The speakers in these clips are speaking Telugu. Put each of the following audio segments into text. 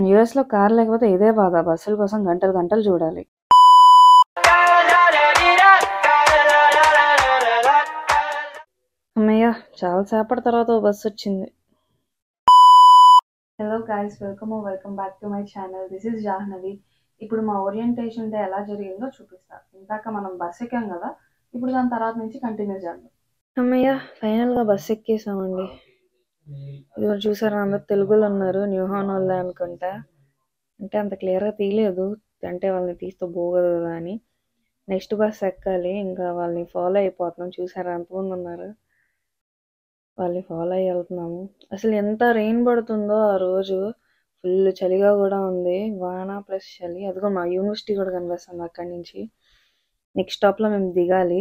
యూఎస్‌లో కార్ లేకపోతే ఇదే బాధ. బస్సుల కోసం గంటలు గంటలు చూడాలి. హమ్మయ్య! చాలా సేపటి తర్వాత ఓ బస్సొచ్చింది. Hello guys welcome are welcome back to my channel. This is Jahnavi. ఇప్పుడు మా ఓరియంటేషన్ డే ఎలా జరిగిందో చూపిస్తా. ఇందాక మనం బస్ ఎక్కాం గదా! ఇప్పుడు దాని తర్వాత నుంచి కంటిన్యూ చేద్దాం. హమ్మయ్య! ఫైనల్‌గా బస్ ఎక్కేసామండి. ఇదిగో చూసారా అందరూ తెలుగోళ్ళు ఉన్నారు. న్యూ హానోళ్ళే అనుకుంటా. అంటే అంత క్లియర్‌గా తీయలేదు. అంటే వాళ్ళని తీస్తే బాగోదు కదా అని. నెక్స్ట్ బస్ ఎక్కాలి. ఇంకా వాళ్ళని ఫాలో అయిపోతున్నాం. చూసారా ఎంతమంది ఉన్నారు. వాళ్ళని ఫాలో అయ్యి ఎళ్తున్నాము. అసలు ఎంత రెయిన్ పడుతుందో ఆ రోజు. ఫుల్ చలిగా గూడా ఉంది. వాన ప్లస్ చలి. అదిగో మా యూనివర్సిటీ కూడా కనిపిస్తుంది అక్కడి నుంచి. నెక్స్ట్ స్టాప్‌లో మేము దిగాలి.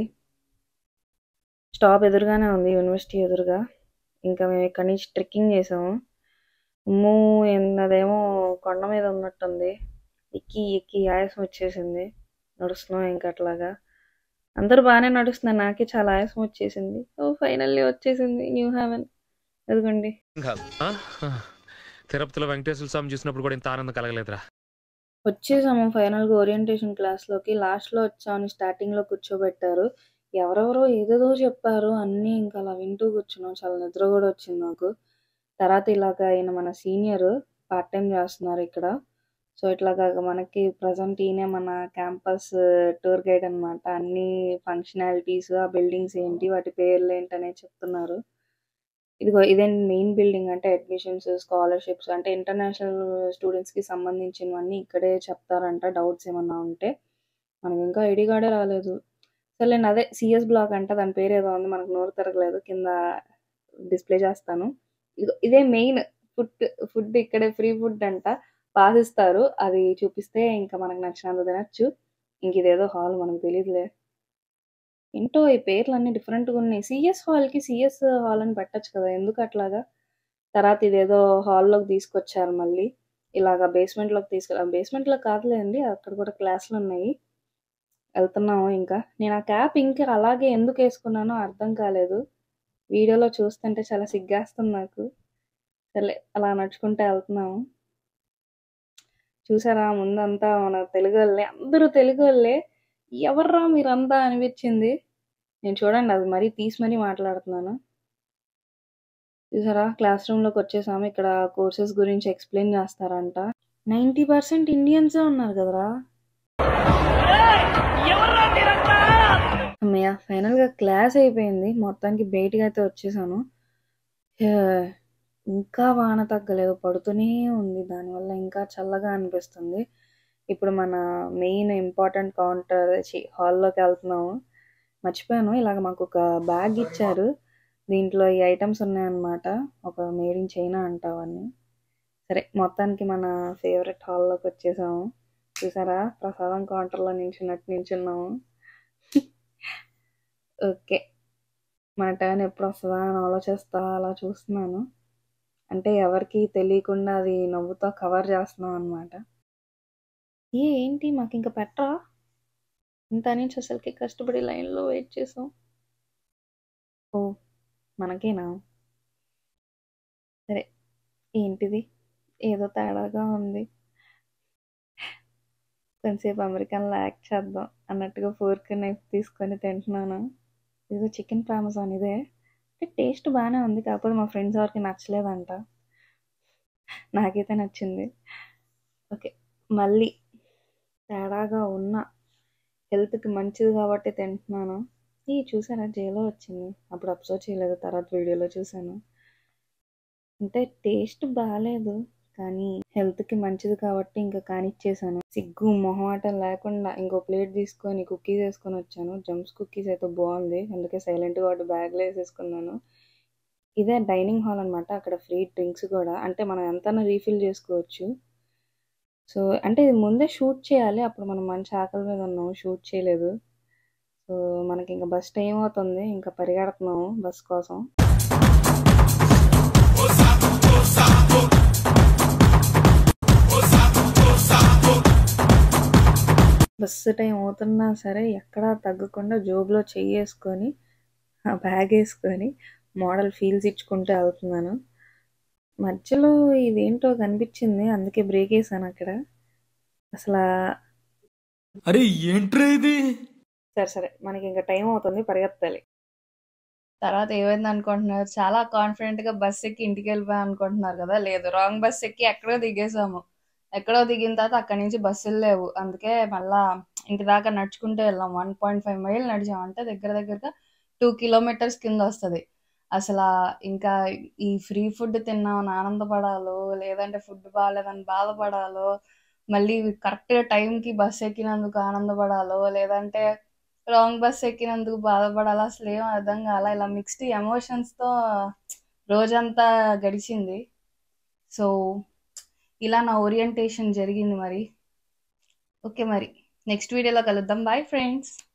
స్టాప్ ఎదురుగానే ఉంది యూనివర్సిటీ ఎదురుగా. ఇంకా మేము ఇక్కడి నుంచి ట్రెక్కింగ్ చేసాము. అమ్మో! ఎన్ అదేమో కొండ మీద ఉన్నట్టుంది. ఎక్కి ఎక్కి ఆయాసం వచ్చేసింది. నడుస్తున్నాం ఇంక అట్లాగా. అందరూ బానే నడుస్తున్నారు. నాకే చాలా ఆయాసం వచ్చేసింది. ఓహ్! ఫైనల్లీ వచ్చేసింది న్యూ హెవెన్. అదిగోండి. కాదు. ఆ! ఆ! తిరుపతిలో వెంకటేశ్వర స్వామి చూసినప్పుడు కూడా ఇంత ఆనందం కలగలేదురా. వచ్చేసాము ఫైనల్‌గా ఓరియంటేషన్ క్లాస్‌లోకి. లాస్ట్‌లో వచ్చామని స్టార్టింగ్‌లో కూర్చోబెట్టారు. ఎవరెవరో ఏదేదో చెప్పారు. అన్నీ ఇంకా అలా వింటూ కూర్చున్నాం. చాలా నిద్ర గూడా వచ్చింది నాకు. తర్వాత ఇలాగా ఈయన మన సీనియర్ పార్ట్ టైమ్ చేస్తున్నారు ఇక్కడ. సో, ఇట్లాగా మనకి ప్రెజెంట్ ఈయనే మన క్యాంపస్ టూర్ గైడ్ అనమాట. అన్ని ఫంక్షనాలిటీస్, ఆ బిల్డింగ్స్ ఏంటి, వాటి పేర్లేంటి అనేది చెప్తున్నారు. ఇదిగో ఇదే మెయిన్ బిల్డింగ్. అంటే అడ్మిషన్స్, స్కాలర్‌షిప్స్ అంటే ఇంటర్నేషనల్ స్టూడెంట్స్‌కి సంబంధించినవన్నీ ఇక్కడే చెప్తారంట డౌట్స్ ఏమన్నా ఉంటే. మనకింకా ఐడీ కార్డే రాలేదు. సర్లేండి అదే సీఎస్ బ్లాక్ అంట. దాని పేరేదో ఉంది. మనకు నోరు తిరగలేదు. కింద డిస్‌ప్లే చేస్తాను. ఇదిగో ఇదే మెయిన్ ఫుడ్. ఫుడ్ ఇక్కడే ఫ్రీ ఫుడ్ అంట. పాస్ ఇస్తారు. అది చూపిస్తే ఇంకా మనకు నచ్చినంత తినొచ్చు. ఇంక ఇదేదో హాల్ మనకు తెలీదులే. ఏంటో ఈ పేర్లన్నీ డిఫరెంట్‌గా ఉన్నాయి. సీఎస్ హాల్‌కి సీఎస్ హాల్ అని పెట్టొచ్చు కదా! ఎందుకు అట్లాగా? తర్వాత ఇదేదో హాల్‌లోకి తీసుకొచ్చారు మళ్ళీ. ఇలాగ బేస్మెంట్‌లోకి తీసుకెళ్ళారు. బేస్మెంట్‌లో కాదులేండి. అక్కడ కూడా క్లాసులున్నాయి. ఎళ్తున్నాము ఇంకా. నేను ఆ క్యాప్ ఇంకా అలాగే ఎందుకేసుకున్నానో అర్థం కాలేదు. వీడియోలో చూస్తుంటే చాలా సిగ్గేస్తుంది నాకు. సర్లే అలా నడుచుకుంటా ఎళ్తున్నాము. చూసారా ముందంతా మన తెలుగోళ్ళే. అందరూ తెలుగోళ్ళే. ఎవర్రా మీరంతా అనిపిచ్చింది. నేను చూడండి అది మరీ తీసి మరీ మాట్లాడుతున్నాను. చూసారా క్లాస్ రూమ్‌లోకి వచ్చేసాము. ఇక్కడ కోర్సెస్ గురించి ఎక్స్‌ప్లెయిన్ చేస్తారంట. 90% ఇండియన్సే ఉన్నారు కదరా! హమ్మయ్య! ఫైనల్‌గా క్లాస్ అయిపోయింది. మొత్తానికి బయటికైతే వచ్చేసాను. యాహ్! ఇంకా వాన తగ్గలేదు. పడుతూనే ఉంది. దానివల్ల ఇంకా చల్లగా అనిపిస్తుంది. ఇప్పుడు మన మెయిన్ ఇంపార్టెంట్ కౌంటర్ ఛీ హాల్‌లోకి ఎళ్తున్నాము. మర్చిపోయాను ఇలాగ మాకొక బ్యాగ్ ఇచ్చారు. దీంట్లో ఈ ఐటెమ్స్ ఉన్నాయన్నమాట. ఒక మేడ్ ఇన్ చైనా అంట అవన్నీ. సరే మొత్తానికి మన ఫేవరెట్ హాల్‌లోకి వచ్చేసాము. చూసారా ప్రసాదం కౌంటర్‌లో నించున్నట్టు నించున్నాము. ఓకే. మన టర్న్ ఎప్పుడొస్తదా అని ఆలోచిస్తా అలా చూస్తున్నాను. అంటే ఎవరికీ తెలియకుండా అది నవ్వుతో కవర్ చేస్తున్నాం అనమాట. ఏ ఏంటి మాకింక పెట్టరా? ఇంత నుంచి అసలకి కష్టపడి లైన్‌లో వెయిట్ చేసాం. ఓహ్! మనకేనా? సరే. ఏంటిది? ఏదో తేడాగా ఉంది. కొంసేపు అమెరికన్‌లా యాక్ట్ చేద్దాం అన్నట్టుగా ఫోర్క్, నైఫ్ తీసుకొని తింటున్నాను. ఇదిగో చికెన్ పార్మెజాన్ ఇదే. అంటే టేస్ట్ బానే ఉంది. కాకపోతే మా ఫ్రెండ్స్ ఎవరికీ నచ్చలేదంట. నాకైతే నచ్చింది. ఓకే. మళ్ళీ తేడాగా ఉన్న హెల్త్‌కి మంచిది కాబట్టి తింటున్నాను. ఈ చూసారా జేలో వచ్చింది. అప్పుడు అబ్జర్వ్ చేయలేదు. తర్వాత వీడియోలో చూసాను. అంటే టేస్ట్ బాలేదు. కానీ హెల్త్‌కి మంచిది కాబట్టి ఇంక కానిచ్చేసాను. సిగ్గు, మొహమాటం లేకుండా ఇంకో ప్లేట్ తీసుకొని కుకీస్ ఏసుకొని వచ్చాను. జంప్స్ కుకీస్ అయితే బావుంది. అందుకే సైలెంట్‌గా ఒకటి బ్యాగ్‌లో ఏసేసుకున్నాను. ఇదే డైనింగ్ హాల్ అనమాట. అక్కడ ఫ్రీ డ్రింక్స్ కూడా. అంటే మనం ఎంతైనా రీఫిల్ చేసుకోవచ్చు. సో, అంటే ఇది ముందే షూట్ చేయాలి. అప్పుడు మనం మంచి ఆకలి మీద ఉన్నాం. షూట్ చేయలేదు. సో, మనకింక బస్ టైమ్ అవుతుంది. ఇంకా పరిగెడుతున్నాము బస్ కోసం. బస్సు టైమ్ అవుతున్నా సరే ఎక్కడా తగ్గకుండా జోబులో చెయ్యేసుకొని, ఆ బ్యాగ్ ఏసుకొని మోడల్ ఫీల్స్ ఇచ్చుకుంటూ ఎళ్తున్నాను. మధ్యలో ఇదేంటో కనిపించింది. అందుకే బ్రేకేసాను అక్కడ. అసలా అరే ఏంట్రా ఇది సరే సరే మనకింక టైం అవుతుంది పరిగెత్తాలి. తర్వాత ఏమైందనుకుంటున్నారు? చాలా కాన్ఫిడెంట్‌గా బస్ ఎక్కి ఇంటికెళ్ళిపోయాం అనుకుంటున్నారు కదా! లేదు. రాంగ్ బస్ ఎక్కి ఎక్కడో దిగేసాము. ఎక్కడో దిగిన తర్వాత అక్కడి నుంచి బస్సులు లేవు. అందుకే మళ్ళా ఇంటి దాకా నడుచుకుంటూ వెళ్ళాం. 1.5 మైల్ నడిచాం. అంటే దగ్గర దగ్గరగా 2 కిలోమీటర్స్ కిందొస్తది. అసలా ఇంకా ఈ ఫ్రీ ఫుడ్ తిన్నామని ఆనందపడాలో, లేదంటే ఫుడ్ బాలేదని బాధపడాలో, మళ్ళీ కరెక్ట్‌గా టైంకి బస్ ఎక్కినందుకు ఆనందపడాలో, లేదంటే రాంగ్ బస్ ఎక్కినందుకు బాధపడాలో అసలేం అర్థం కాలా. ఇలా మిక్స్డ్ ఎమోషన్స్‌తో రోజంతా గడిచింది. సో, ఇలా నా ఓరియంటేషన్ జరిగింది మరి. ఓకే మరి. నెక్స్ట్ వీడియోలో కలుద్దాం. Bye friends.